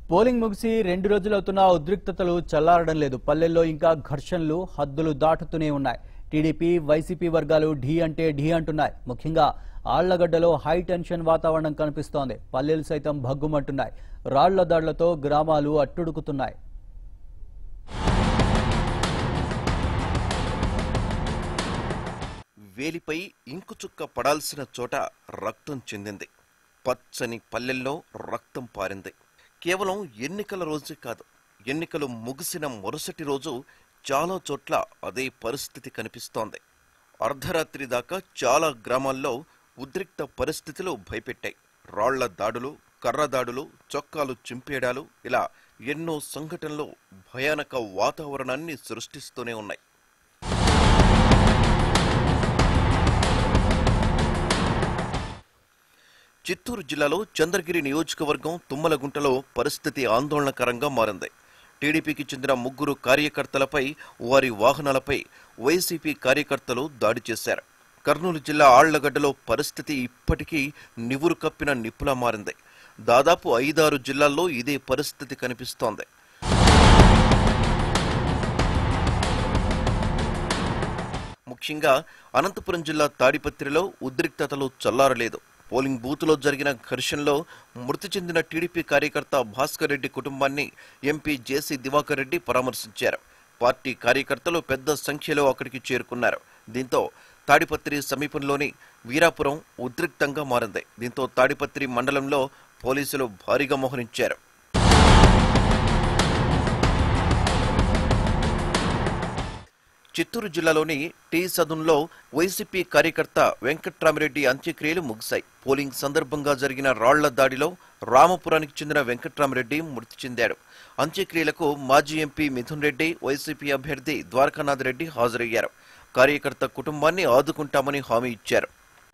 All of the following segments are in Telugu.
పోలింగ్ ముగిసి రెండు రోజులవుతున్న ఉద్రిక్తతలు చల్లారడం లేదు పల్లెల్లో ఇంకా ఘర్షణలు హద్దులు దాటుతూనే ఉన్నాయి టీడీపీ వైసీపీ వర్గాలు ఢీ అంటే ఢీ అంటున్నాయి ముఖ్యంగా ఆళ్లగడ్డలో హై టెన్షన్ వాతావరణం కనిపిస్తోంది పల్లెలు సైతం భగ్గుమంటున్నాయి రాళ్ల దాడులతో గ్రామాలు అట్టుడుకుతున్నాయి వేలిపై ఇంకు చుక్క పడాల్సిన చోట రక్తం చెందింది పచ్చని పల్లెల్లో రక్తం పారింది కేవలం ఎన్నికల రోజే కాదు ఎన్నికలు ముగిసిన మరుసటి రోజు చాలా చోట్ల అదే పరిస్థితి కనిపిస్తోంది అర్ధరాత్రి దాకా చాలా గ్రామాల్లో ఉద్రిక్త పరిస్థితులు భయపెట్టాయి రాళ్ల దాడులు కర్ర దాడులు చొక్కాలు చింపేయడాలు ఇలా ఎన్నో సంఘటనలు భయానక వాతావరణాన్ని సృష్టిస్తూనే ఉన్నాయి చిత్తూరు జిల్లాలో చంద్రగిరి నియోజకవర్గం తుమ్మలగుంటలో పరిస్థితి ఆందోళనకరంగా మారింది టీడీపీకి చెందిన ముగ్గురు కార్యకర్తలపై వారి వాహనాలపై వైసీపీ కార్యకర్తలు దాడి చేశారు కర్నూలు జిల్లా ఆళ్లగడ్డలో పరిస్థితి ఇప్పటికీ నివురు కప్పిన నిప్పులా మారింది దాదాపు ఐదారు జిల్లాల్లో ఇదే పరిస్థితి కనిపిస్తోంది ముఖ్యంగా అనంతపురం జిల్లా తాడిపత్రిలో ఉద్రిక్తతలు చల్లారలేదు పోలింగ్ బూత్లో జరిగిన ఘర్షణలో మృతి చెందిన టీడీపీ కార్యకర్త భాస్కర్ రెడ్డి కుటుంబాన్ని ఎంపీ జేసీ దివాకర్ రెడ్డి పరామర్శించారు పార్టీ కార్యకర్తలు పెద్ద సంఖ్యలో అక్కడికి చేరుకున్నారు దీంతో తాడిపత్రి సమీపంలోని వీరాపురం ఉద్రిక్తంగా మారింది దీంతో తాడిపత్రి మండలంలో పోలీసులు భారీగా మోహరించారు చిత్తూరు జిల్లాలోని టీ సదున్లో వైసీపీ కార్యకర్త వెంకట్రామిరెడ్డి అంత్యక్రియలు ముగిశాయి పోలింగ్ సందర్భంగా జరిగిన రాళ్ల దాడిలో రామపురానికి చెందిన వెంకట్రామిరెడ్డి మృతి చెందాడు అంత్యక్రియలకు మాజీ ఎంపీ మిథున్ రెడ్డి వైసీపీ అభ్యర్థి ద్వారకానాథ్ రెడ్డి హాజరయ్యారు కార్యకర్త కుటుంబాన్ని ఆదుకుంటామని హామీ ఇచ్చారు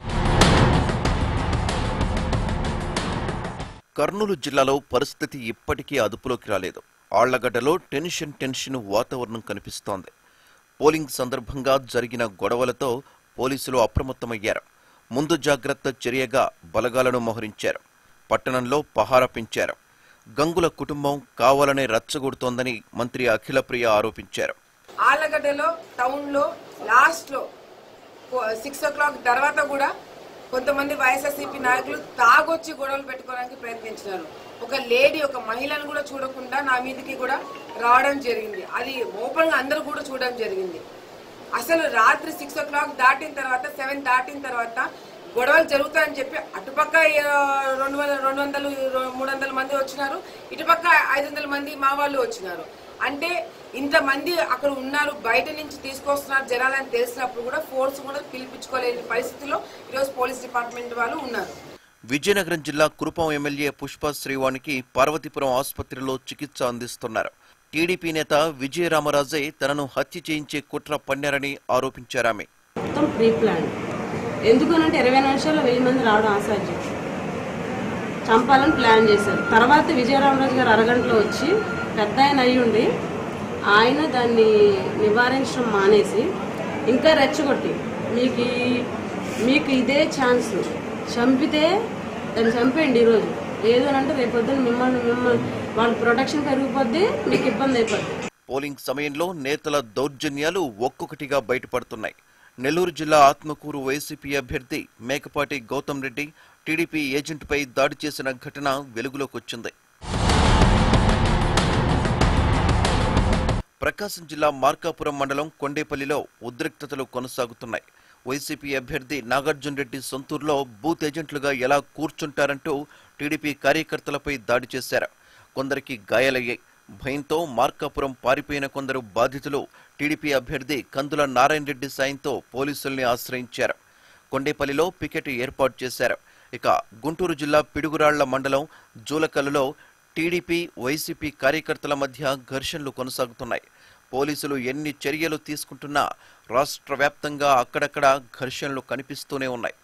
కర్నూలు జిల్లాలో పరిస్థితి ఇప్పటికీ అదుపులోకి రాలేదు ఆళ్లగడ్డలో టెన్షన్ టెన్షన్ వాతావరణం కనిపిస్తోంది పోలింగ్ సందర్భంగా జరిగిన గొడవలతో పోలీసులు అప్రమత్తమయ్యారు ముందు జాగ్రత్త చర్యగా బలగాలను మోహరించారు పట్టణంలో పహారా పెంచారు గంగుల కుటుంబం కావాలనే రచ్చగొడుతోందని మంత్రి అఖిలప్రియ ఆరోపించారు ఆలగడ్డలో టౌన్ లో లాస్ట్ లో సిక్స్ ఓ క్లాక్ తర్వాత కూడా కొంతమంది వైఎస్ఆర్సీపీ నాయకులు తాగొచ్చి గొడవలు పెట్టుకోవడానికి ప్రయత్నించినారు ఒక లేడీ ఒక మహిళను కూడా చూడకుండా నా మీదకి కూడా రావడం జరిగింది అది ఓపెన్ గా అందరూ కూడా చూడడం జరిగింది అసలు రాత్రి సిక్స్ ఓ క్లాక్ దాటిన తర్వాత సెవెన్ దాటిన తర్వాత గొడవలు జరుగుతాయని చెప్పి అటుపక్క ఆ, రెండు వందల రెండు వందలు మూడు వందల మంది వచ్చినారు ఇటుపక్క ఐదు వందల మంది మా వాళ్ళు వచ్చినారు అంటే ఇంతమంది అక్కడ ఉన్నారు బయట నుంచి తీసుకొస్తున్నారు జనాలని తెలిసినప్పుడు కూడా ఫోర్స్ కూడా పిలిపించుకోలేని పరిస్థితిలో ఈరోజు పోలీస్ డిపార్ట్మెంట్ వాళ్ళు ఉన్నారు విజయనగరం జిల్లా కురుపం ఎమ్మెల్యే పుష్ప శ్రీవాణికి పార్వతీపురం ఆసుపత్రిలో చికిత్స అందిస్తున్నారు టీడీపీ నేత విజయరామరాజే తనను హత్య చేయించే కుట్ర పన్నారని ఆరోపించారామె మొత్తం ప్రీ ప్లాన్ ఎందుకనంటే ఇరవై నిమిషాల్లో వెయ్యి మంది రావడం అసాధ్యం చంపాలని ప్లాన్ చేశారు తర్వాత విజయరామరాజు గారు అరగంటలో వచ్చి పెద్ద ఆయన అయ్యుండి ఆయన దాన్ని నివారించడం మానేసి ఇంకా రెచ్చగొట్టి మీకు ఈ- మీకు ఇదే ఛాన్స్ చంపితే దాన్ని చంపేయండి ఈరోజు లేదు అని అంటే రేపు పొద్దున్న మిమ్మల్ని మిమ్మల్ని వాళ్ళ ప్రొటెక్షన్ పెరిగిపోద్ది మీకు ఇబ్బంది అయిపోద్ది పోలింగ్ సమయంలో నేతల దౌర్జన్యాలు ఒక్కొక్కటిగా బయటపడుతున్నాయి నెల్లూరు జిల్లా ఆత్మకూరు వైసీపీ అభ్యర్థి మేకపాటి గౌతమ్ రెడ్డి టీడీపీ ఏజెంట్పై దాడి చేసిన ఘటన వెలుగులోకొచ్చింది ప్రకాశం జిల్లా మార్కాపురం మండలం కొండేపల్లిలో ఉద్రిక్తతలు కొనసాగుతున్నాయి వైసీపీ అభ్యర్థి నాగార్జున రెడ్డి సొంతూరులో బూత్ ఏజెంట్లుగా ఎలా కూర్చుంటారంటూ టీడీపీ కార్యకర్తలపై దాడి చేశారు కొందరికి గాయాలయ్యాయి భయంతో మార్కాపురం పారిపోయిన కొందరు బాధితులు టీడీపీ అభ్యర్థి కందుల నారాయణ రెడ్డి సాయంతో పోలీసుల్ని ఆశ్రయించారు కొండేపల్లిలో పికెట్ ఏర్పాటు చేశారు ఇక గుంటూరు జిల్లా పిడుగురాళ్ల మండలం జూలకల్లులో టీడీపీ వైసీపీ కార్యకర్తల మధ్య ఘర్షణలు కొనసాగుతున్నాయి పోలీసులు ఎన్ని చర్యలు తీసుకుంటున్నా రాష్ట్ర వ్యాప్తంగా అక్కడక్కడ ఘర్షణలు కనిపిస్తూనే ఉన్నాయి